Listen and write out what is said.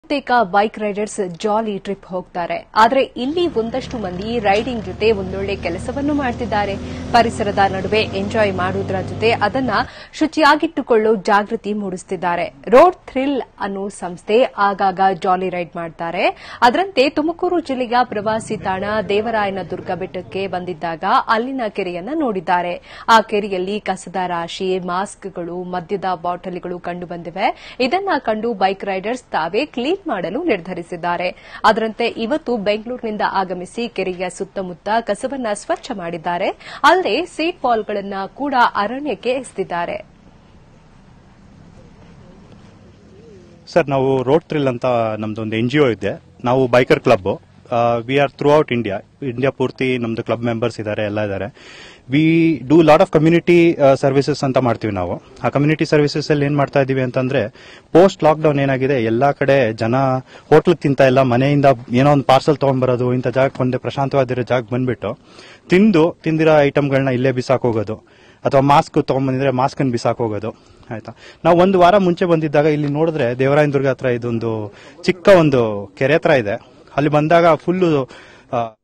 ಬಹುತೇಕ bike Riders ಜಾಲಿ trip ಹೋಗ್ತಾರೆ ಆದರೆ ಇಲ್ಲಿ ಒಂದಷ್ಟು ಮಂದಿ ರೈಡಿಂಗ್ ಜೊತೆ ಒಂದೊಳ್ಳೆ ಕೆಲಸವನ್ನು ಮಾಡ್ತಿದ್ದಾರೆ ಪರಿಸರದ ನಡುವೆ ಎಂಜಾಯ್ ಮಾಡುವುದರ ಜೊತೆ ಅದನ್ನ ಶುಚಿಯಾಗಿಟ್ಟುಕೊಳ್ಳೋ ಜಾಗೃತಿ ಮೂಡಿಸುತ್ತಿದ್ದಾರೆ ರೋಡ್ ಥ್ರಿಲ್ ಅನ್ನೋ ಸಂಸ್ಥೆ ಆಗಾಗ ಜಾಲಿ ರೈಡ್ ಮಾಡ್ತಾರೆ ಅದರಂತೆ ತುಮಕೂರು ಜಿಲ್ಲೆಯ ಪ್ರವಾಸಿ ತಾಣ ದೇವರಾಯನ ದುರ್ಗ ಬೆಟ್ಟಕ್ಕೆ ಬಂದಿದ್ದಾಗ ಅಲ್ಲಿನ ಕೆರೆಯನ್ನ ನೋಡಿದ್ದಾರೆ ಆ ಕೆರೆಯಲ್ಲಿ ಕಸದ ರಾಶಿ ಮಾಸ್ಕ್ಗಳು ಮದ್ಯದ ಬಾಟಲಿಗಳು ಕಂಡುಬಂದಿವೆ ಇದನ್ನ ಕಂಡು ಬೈಕ್ ರೈಡರ್ಸ್ ತಾವೇ ಕ್ಲೀನ್ ಮಾಡಲು ನಿರ್ಧರಿಸಿದ್ದಾರೆ ಅದರಂತೆ ಇವತ್ತು ಬೆಂಗಳೂರಿನಿಂದ ಆಗಮಿಸಿ ಕೆರೆಯ ಸುತ್ತಮುತ್ತ ಕಸವನ್ನ ಸ್ವಚ್ಛ ಮಾಡಿದ್ದಾರೆ ಅಲ್ಲದೆ ಸೀಟ್ ಬಾಲ್ಗಳನ್ನ ಕೂಡ ಅರಣ್ಯಕ್ಕೆ ಎಸೆದಿದ್ದಾರೆ ಸರ್ ನಾವು ರೋಡ್ ಥ್ರಿಲ್ ಅಂತ ನಮ್ದು ಒಂದು ಎನ್ ಜಿ ಒ ಇದೆ ನಾವು biker club we are throughout India India ಪೂರ್ತಿ ನಮ್ದು ಕ್ಲಬ್ ಮೆಂಬರ್ಸ್ ಇದ್ದಾರೆ ಎಲ್ಲ ಇದ್ದಾರೆ we do lot of community services ಅಂತ ಮಾಡ್ತೀವಿ ನಾವು ಆ ಕಮ್ಯುನಿಟಿ ಸರ್ವಿಸಸ್ ಅಲ್ಲಿ ಏನ್ ಮಾಡ್ತಾ ಇದೀವಿ ಅಂತಂದ್ರೆ ಪೋಸ್ಟ್ ಲಾಕ್ಡೌನ್ ಏನಾಗಿದೆ ಎಲ್ಲಾ ಕಡೆ ಜನ ಹೋಟ್ಲ್ ತಿಂತ ಇಲ್ಲ ಮನೆಯಿಂದ ಏನೋ ಒಂದು ಪಾರ್ಸಲ್ ತಗೊಂಡ್ಬರೋದು ಇಂಥ ಜಾಗಕ್ಕೆ ಒಂದೇ ಪ್ರಶಾಂತವಾಗಿರೋ ಜಾಗಕ್ಕೆ ಬಂದ್ಬಿಟ್ಟು ತಿಂದು ತಿಂದಿರೋ ಐಟಮ್ಗಳನ್ನ ಇಲ್ಲೇ ಬಿಸಾಕ್ ಹೋಗೋದು ಅಥವಾ ಮಾಸ್ಕ್ ತಗೊಂಡ್ಬಂದಿದ್ರೆ ಮಾಸ್ಕ್ ಅನ್ನು ಬಿಸಾಕ್ ಹೋಗೋದು ಆಯ್ತಾ ನಾವು ಒಂದು ವಾರ ಮುಂಚೆ ಬಂದಿದ್ದಾಗ ಇಲ್ಲಿ ನೋಡಿದ್ರೆ ದೇವರಾಯನ ದುರ್ಗ ಹತ್ರ ಇದೊಂದು ಚಿಕ್ಕ ಒಂದು ಕೆರೆ ಹತ್ರ ಇದೆ ಅಲ್ಲಿ ಬಂದಾಗ ಫುಲ್ಲು